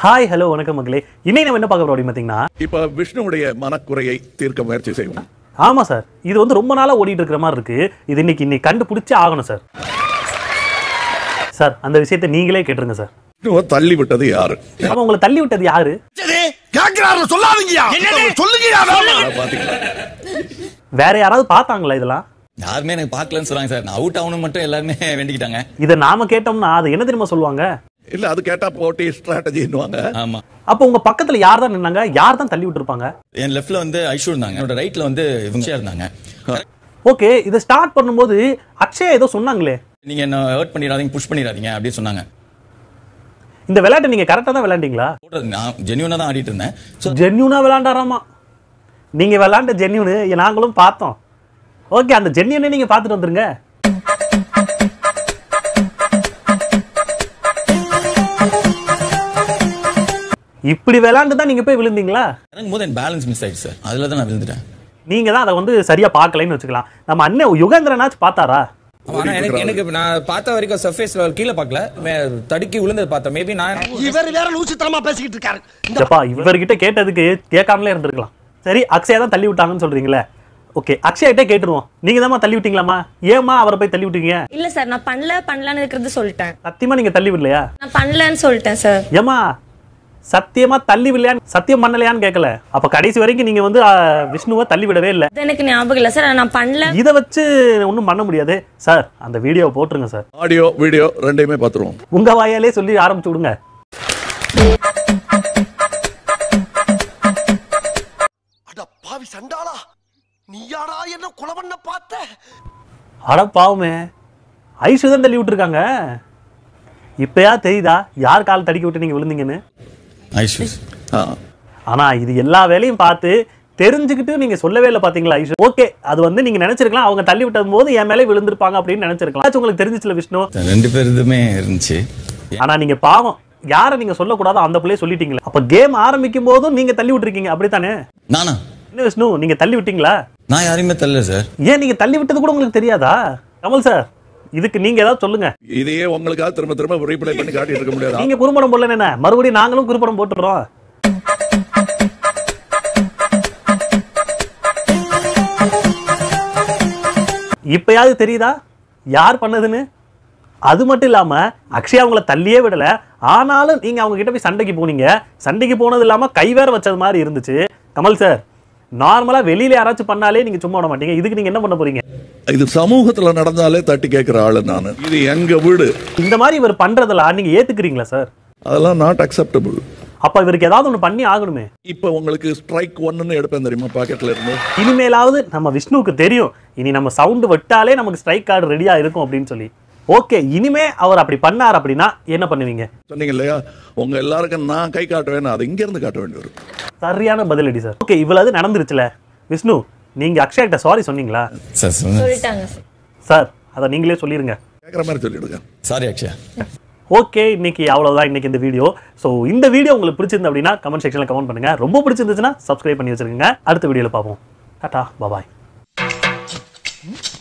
Hi hello வணக்கம் மக்களே இன்னைக்கு நம்ம என்ன பார்க்க போறோம் அப்படின்னு பார்த்தீங்கன்னா இப்ப விஷ்ணுவுடைய மனக்குறையை தீர்க்க முயற்சி செய்வோம் ஆமாம் சார் இது வந்து ரொம்ப நாளாக ஓடிட்டு இருக்கிற மாதிரி இருக்கு இது இன்னைக்கு இன்னைக்கு கண்டுபிடிச்சே ஆகணும் சார் சார் அந்த விஷயத்தை நீங்களே கேட்டுருங்க சார் விஷ்ணுவை தள்ளி விட்டது யாரு ஆமா உங்களை தள்ளி விட்டது யாரு கேக்குறாரு சொல்லாதீங்கயா சொல்லுங்கயா அதை பாத்தீங்களா வேற யாராவது பார்த்தாங்களா இதெல்லாம் யாருமே எனக்கு பார்க்கலன்னு சொல்றாங்க சார் நான் அவுட் ஆகணும் மட்டும் எல்லாருமே வேண்டிக்கிட்டாங்க இதை நாம கேட்டோம்னா அது என்ன தெரியுமா சொல்லுவாங்க இல்ல அது கேட்டா போட்டி ஸ்ட்ராட்டஜின்னுவாங்க ஆமா அப்போ உங்க பக்கத்துல யார் தான் நின்னாங்க யார் தான் தள்ளி விட்டுருப்பாங்க என் லெஃப்ட்ல வந்து ஐஷு இருந்தாங்க என்னோட ரைட்ல வந்து இவங்க இருந்தாங்க ஓகே இதை ஸ்டார்ட் பண்ணும்போது அக்ஷயா ஏதோ சொன்னாங்களே நீங்க என்ன ஹர்ட் பண்ணிடாதீங்க புஷ் பண்ணிடாதீங்க அப்படின்னு சொன்னாங்க இந்த விளையாட்டை நீங்க கரெக்டாக தான் விளையாண்டீங்களா போடுறது நான் ஜென்யூனா தான் ஆடிட்டு இருந்தேன் ஸோ ஜென்யூனா விளையாண்டாராமா நீங்க விளையாண்ட ஜென்யூனு நாங்களும் பார்த்தோம் ஓகே அந்த ஜென்யூனே நீங்க பார்த்துட்டு வந்துருங்க இப்படி விளையாண்டு தான் நீங்க போய் விழுந்தீங்களா இறங்கும் போது என் பேலன்ஸ் மிஸ் ஆயிடுச்சு சார் அதுல தான் நான் விழுந்துட்டேன் நீங்க தான் அதை வந்து சரியா பார்க்கலைன்னு வச்சுக்கலாம் நம்ம அண்ணன் யுகேந்திரனாச்சும் பார்த்தாரா ஆனா எனக்கு எனக்கு நான் பார்த்த வரைக்கும் சர்ஃபேஸ் லெவல் கீழே பார்க்கல மே- தடுக்கி விழுந்தது பார்த்தேன் மேபி நான் இவர் வேற லூசுத்தனமா பேசிக்கிட்டு இருக்காரு அப்பா இவர்கிட்ட கேட்டதுக்கு கேட்காமலே இருந்திருக்கலாம் சரி அக்ஷயா தான் தள்ளி விட்டாங்கன்னு சொல்றீங்களே ஓகே அக்ஷயாட்டே கேட்டுருவோம் நீங்க தான் தள்ளி விட்டீங்களாமா ஏமா அவரை போய் தள்ளி விட்டீங்க இல்ல சார் நான் பண்ணல பண்ணலான்னு இருக்கிறது சொல்லிட்டேன் சத்தியமா நீங்க தள்ளி விடலையா நான் பண்ணலன்னு சொல்லிட்டேன் சார் ஏமா சத்தியமா தள்ளி விடலையான்னு சத்தியம் பண்ணலையான்னு கேட்கல அப்ப கடைசி வரைக்கும் நீங்க வந்து ஆ, விஷ்ணுவை தள்ளி விடவே இல்லை அது எனக்கு ஞாபகம் இல்ல சார் நான் பண்ணல இதை வச்சு ஒன்றும் பண்ண முடியாது சார் அந்த வீடியோ போட்டுருங்க சார் ஆடியோ வீடியோ ரெண்டையுமே பாத்துருவோம் உங்க வாயாலே சொல்லி ஆரம்பிச்சு விடுங்க அட பாவி சண்டாளா நீயாடா என்ன கொலை பண்ண பார்த்த அட பாவமே ஐஷு தான் தள்ளி விட்டுருக்காங்க இப்பயா தெரியுதா யார் கால் தடுக்கி விட்டு நீங்க விழுந்தீங்கன்னு ஐஷு ஆ. ஆனா இது எல்லா வேலையும் பார்த்து தெரிஞ்சுக்கிட்டு நீங்க சொல்லவே இல்லை பாத்தீங்களா ஐஷு ஓகே அது வந்து நீங்க நினைச்சிருக்கலாம் அவங்க தள்ளி விட்டது போது என் மேலே விழுந்திருப்பாங்க அப்படின்னு நினைச்சிருக்கலாம் ஆச்சும் உங்களுக்கு தெரிஞ்சிச்சுல விஷ்ணு ரெண்டு பேர் இதுமே இருந்துச்சு ஆனா நீங்க பாவம் யாரை நீங்க சொல்லக்கூடாதோ அந்த பிள்ளைய சொல்லிட்டீங்களே அப்ப கேம் ஆரம்பிக்கும் போதும் நீங்க தள்ளி விட்டுருக்கீங்க அப்படித்தானே நானா என்ன விஷ்ணு நீங்க தள்ளி விட்டீங்களா நான் யாரையுமே தரல சார் ஏன் நீங்க தள்ளி விட்டது கூட உங்களுக்கு தெரியாதா கமல் சார் இதுக்கு நீங்க ஏதாவது சொல்லுங்க இதையே உங்களுக்காக திரும்ப திரும்ப ரீப்ளை பண்ணி காட்டிட்டு இருக்க முடியாது நீங்க குறும்படம் போடல என்ன மறுபடியும் நாங்களும் குறும்படம் போட்டுறோம் இப்பயாவது தெரியுதா யார் பண்ணதுன்னு அது மட்டும் இல்லாம அக்ஷயா அவங்கள தள்ளியே விடல ஆனாலும் நீங்க அவங்க கிட்ட போய் சண்டைக்கு போனீங்க சண்டைக்கு போனது இல்லாம கை வேற வச்சது மாதிரி இருந்துச்சு கமல் சார் நார்மலா வெளியில யாராச்சும் பண்ணாலே நீங்க சும்மா விட மாட்டீங்க இதுக்கு நீங்க என்ன பண்ண போறீங்க இது சமூகத்துல நடந்தாலே தட்டி கேட்கிற ஆளு நானு இது எங்க வீடு இந்த மாதிரி இவர் பண்றதெல்லாம் நீங்க ஏத்துக்கிறீங்களா சார் அதெல்லாம் நாட் அக்செப்டபிள் அப்ப இவருக்கு ஏதாவது ஒண்ணு பண்ணி ஆகணுமே இப்ப உங்களுக்கு ஸ்ட்ரைக் ஒன்னு எடுப்பேன் தெரியுமா பாக்கெட்ல இருந்து இனிமேலாவது நம்ம விஷ்ணுவுக்கு தெரியும் இனி நம்ம சவுண்டு விட்டாலே நமக்கு ஸ்ட்ரைக் கார்டு ரெடியா இருக்கும் அப்படின்னு சொல்லி ஓகே இனிமே அவர் அப்படி பண்ணார் அப்படின்னா என்ன பண்ணுவீங்க சொன்னீங்க இல்லையா உங்க எல்லாருக்கும் நான் கை காட்டுவேன் அது இங்க இருந்து காட்ட வேண்டி வரும் சரியான பதிலடி சார் ஓகே இவ்வளவு நடந்துருச்சுல விஷ்ணு நீங்க அக்ஷயா கிட்ட சாரி சொன்னீங்களா சார் சொல்லுங்க சொல்லிட்டாங்க சார் சார் அதை நீங்களே சொல்லிருங்க கேட்குற மாதிரி சொல்லிடுங்க சாரி அக்ஷயா ஓகே இன்னைக்கு அவ்வளவுதான் இன்னைக்கு இந்த வீடியோ ஸோ இந்த வீடியோ உங்களுக்கு பிடிச்சிருந்து அப்படின்னா கமெண்ட் செக்ஷனில் கமெண்ட் பண்ணுங்க ரொம்ப பிடிச்சிருந்துச்சுன்னா சப்ஸ்கிரைப் பண்ணி வச்சிருக்கீங்க அடுத்த வீடியோவில் பார்ப்போம் டாடா பாய்